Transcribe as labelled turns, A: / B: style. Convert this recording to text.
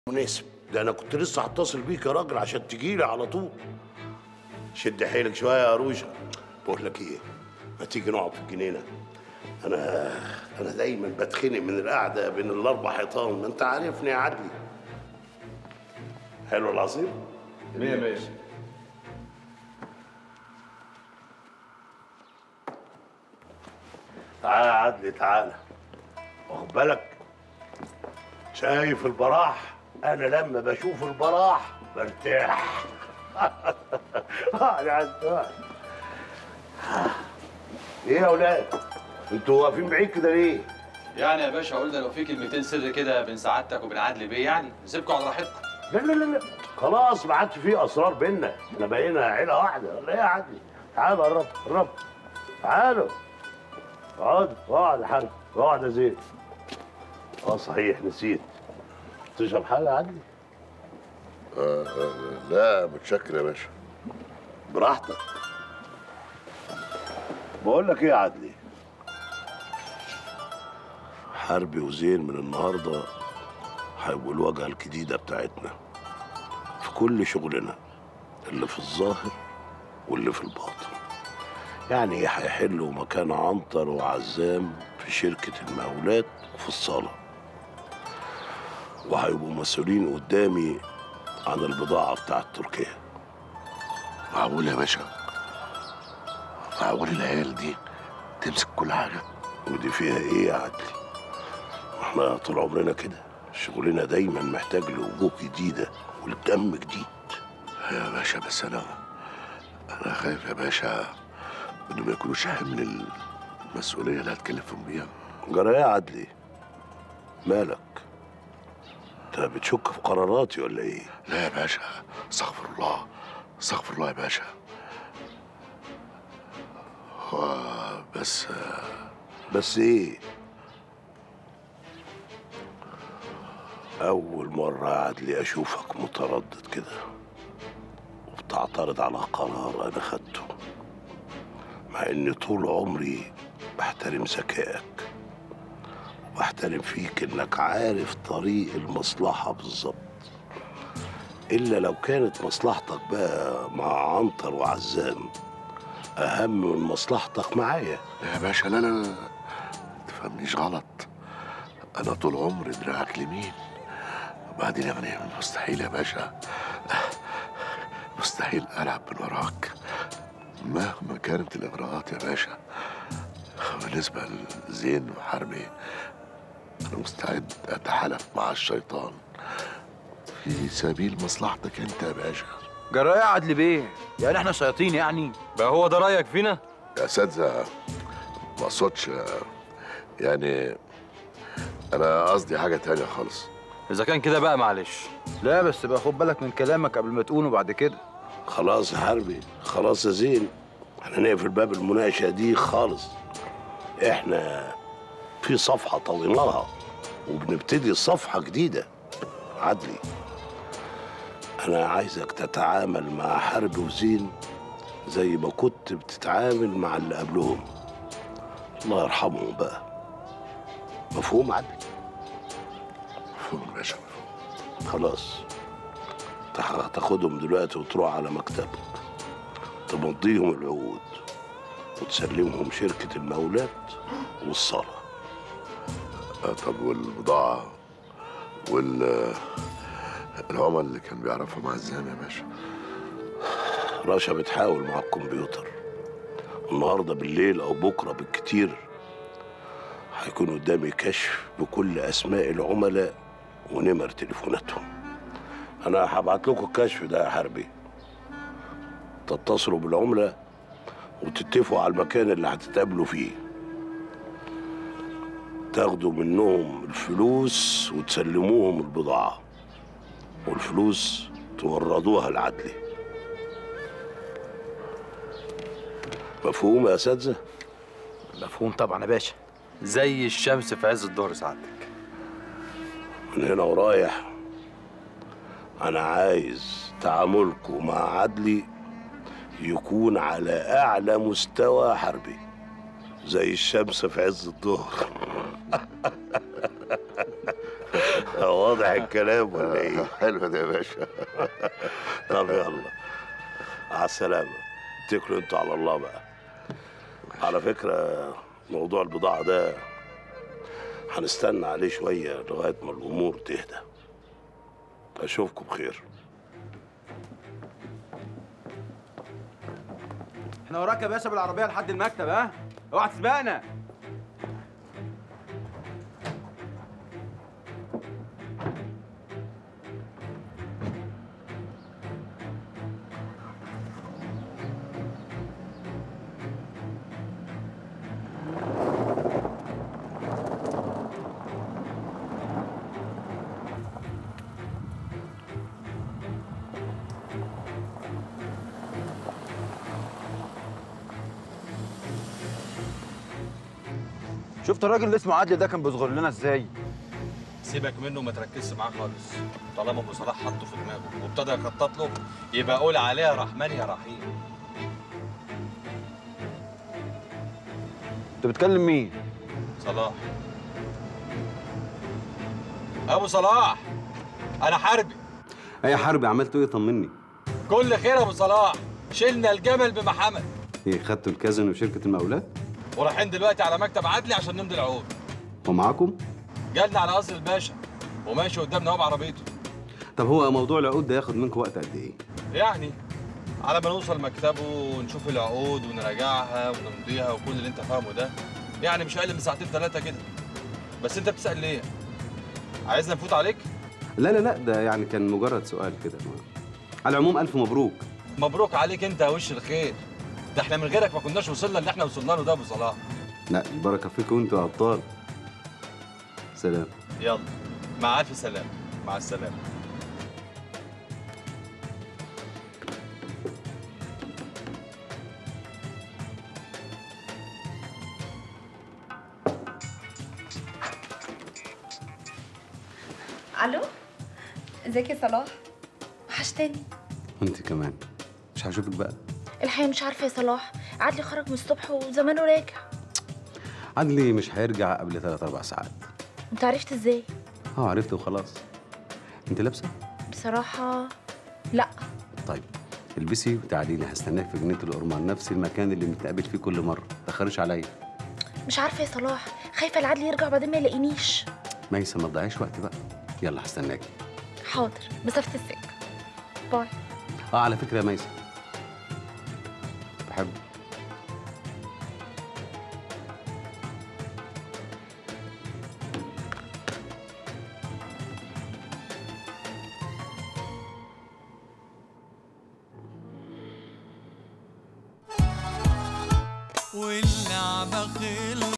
A: مناسب ده انا كنت لسه هتصل بيك يا راجل عشان تجيلي على طول شد حيلك شويه يا روشه بقول لك ايه ما تيجي نقعد في الجنينه انا انا دايما بتخنق من القعده بين الاربع حيطان ما انت عارفني يا عدلي حلو العصير
B: مية مية
A: تعالى يا عدلي تعالى واخد بالك شايف البراح انا لما بشوف البراح برتاح يا عدلي ايه يا اولاد انتوا واقفين بعيد كده ليه
C: يعني يا باشا قلنا لو في كلمتين سر كده بين سعادتك وبين عدلي بيه يعني نسيبكم على راحتكم
A: لا لا لا لا خلاص ما عادش فيه اسرار بينا احنا بقينا عيله واحده ولا ايه يا عدلي تعالوا قرب قرب تعالوا اقعد اقعد يا حاج اقعد يا زين اه صحيح نسيت تشرب حاجه يا عدلي
D: آه آه لا متشكر يا باشا
A: براحتك بقول لك ايه يا عدلي حربي وزين من النهارده هيبقوا الواجهه الجديده بتاعتنا في كل شغلنا اللي في الظاهر واللي في الباطن يعني هيحلوا مكان عنتر وعزام في شركة المقاولات وفي الصالة وهيبقوا مسؤولين قدامي عن البضاعة بتاعت تركيا
D: معقول يا باشا معقول العيال دي تمسك كل حاجة
A: ودي فيها ايه يا عدلي احنا طول عمرنا كده شغلنا دايما محتاج لوجوه جديدة ولدم جديد
D: يا باشا بس أنا أنا خايف يا باشا إنه ما يكونوش حمل المسؤولية اللي هتكلفهم بيها
A: جرى ايه يا عدلي مالك انت بتشك في قراراتي ولا ايه
D: لا يا باشا استغفر الله استغفر الله يا باشا هو بس
A: بس ايه اول مرة يا عدلي اشوفك متردد كده وبتعترض على قرار انا خدته مع اني طول عمري بحترم ذكائك وبحترم فيك انك عارف طريق المصلحة بالظبط الا لو كانت مصلحتك بقى مع عنتر وعزام اهم من مصلحتك معايا
D: لا يا باشا لا لا لا تفهمنيش غلط أنا طول عمري دراعك اليمين وبعدين يعني مستحيل يا باشا مستحيل ألعب من وراك مهما كانت الإغراءات يا باشا بالنسبة لزين وحربي أنا مستعد أتحالف مع الشيطان في سبيل مصلحتك أنت يا باشا
B: جرايه يا عدلي بيه يعني احنا شياطين يعني بقى هو ده رايك فينا
D: يا أساتذة ما أقصدش يعني أنا قصدي حاجة تانية خالص
C: اذا كان كده بقى معلش
B: لا بس بقى خد بالك من كلامك قبل ما تقوله بعد كده
A: خلاص يا حربي خلاص يا زين احنا نقفل باب المناقشة دي خالص احنا في صفحة طويناها وبنبتدي صفحة جديدة عدلي انا عايزك تتعامل مع حرب وزين زي ما كنت بتتعامل مع اللي قبلهم الله يرحمهم بقى مفهوم عدلي
D: مفهوم يا باشا مفهوم
A: خلاص تح- تاخدهم دلوقتي وتروح على مكتبك تمضيهم العقود وتسلمهم شركة المقاولات والصالة
D: آه، طب والبضاعة وال العمل اللي كان بيعرفهم عزام يا باشا
A: رشا بتحاول مع الكمبيوتر النهاردة بالليل أو بكرة بالكتير هيكون قدامي كشف بكل أسماء العملاء ونمر تليفوناتهم أنا هبعت لكم الكشف ده يا حربي تتصلوا بالعملة وتتفقوا على المكان اللي هتتقابلوا فيه تاخدوا منهم الفلوس وتسلموهم البضاعة والفلوس توردوها لعدلي مفهوم يا اساتذه
B: مفهوم طبعا يا باشا
C: زي الشمس في عز الظهر سعادتك
A: من هنا ورايح انا عايز تعاملكم مع عدلي يكون على اعلى مستوى حربي زي الشمس في عز الظهر واضح الكلام ولا ايه
D: حلو ده يا باشا
A: طب يلا على السلامة اتكلوا انتوا على الله بقى على فكرة موضوع البضاعة ده هنستنى عليه شوية لغاية ما الأمور تهدى أشوفكم بخير
B: احنا وراك يا باشا بالعربيه لحد المكتب ها اوعى تسبقنا شفت الراجل اللي اسمه عادل ده كان بيصغر لنا ازاي
C: سيبك منه وما تركزش معاه خالص طالما ابو صلاح حطه في دماغه وابتدى يخطط له يبقى قول عليه يا رحمن يا رحيم
B: انت بتكلم مين
C: صلاح ابو صلاح انا حربي
E: اي حرب عملته ايه طمني
C: كل خير يا ابو صلاح شلنا الجمل بمحمد
E: ايه خدتوا الكازن وشركه المقاولات
C: ورايحين دلوقتي على مكتب عدلي عشان نمضي العقود
E: ومعاكم
C: جالنا على قصر الباشا وماشي قدامنا اهو بعربيته
E: طب هو موضوع العقود ده ياخد منكم وقت قد ايه
C: يعني على ما نوصل مكتبه ونشوف العقود ونراجعها ونمضيها وكل اللي انت فاهمه ده يعني مش اقل من ساعتين ثلاثه كده بس انت بتسال ليه عايزنا نفوت عليك
E: لا لا لا ده يعني كان مجرد سؤال كده على العموم الف مبروك
C: مبروك عليك انت يا وش الخير ده احنا من غيرك ما كناش وصلنا اللي احنا وصلنا له ده ابو صلاح
E: لا البركه فيكم انتوا يا ابطال سلام
C: يلا مع الف سلامه مع السلامه
F: الو ازيك يا صلاح وحشتني
E: وانت كمان مش هشوفك بقى
F: الحقيقه مش عارفه يا صلاح عدلي خرج من الصبح وزمانه راجع
E: عدلي مش هيرجع قبل 3 4 ساعات
F: انت عرفت ازاي
E: اه عرفت وخلاص انت لابسه
F: بصراحه لا
E: طيب البسي وتعالي لي هستناك في جنينه الأورمان نفس المكان اللي بنتقابل فيه كل مره تاخرش عليا
F: مش عارفه يا صلاح خايفه العدل يرجع بعدين ما يلاقينيش
E: ميسه ما تضيعيش وقت بقى يلا هستناكي
F: حاضر مسافه السكه باي
E: اه على فكره يا ميسه بحب
G: واللعبة خلصت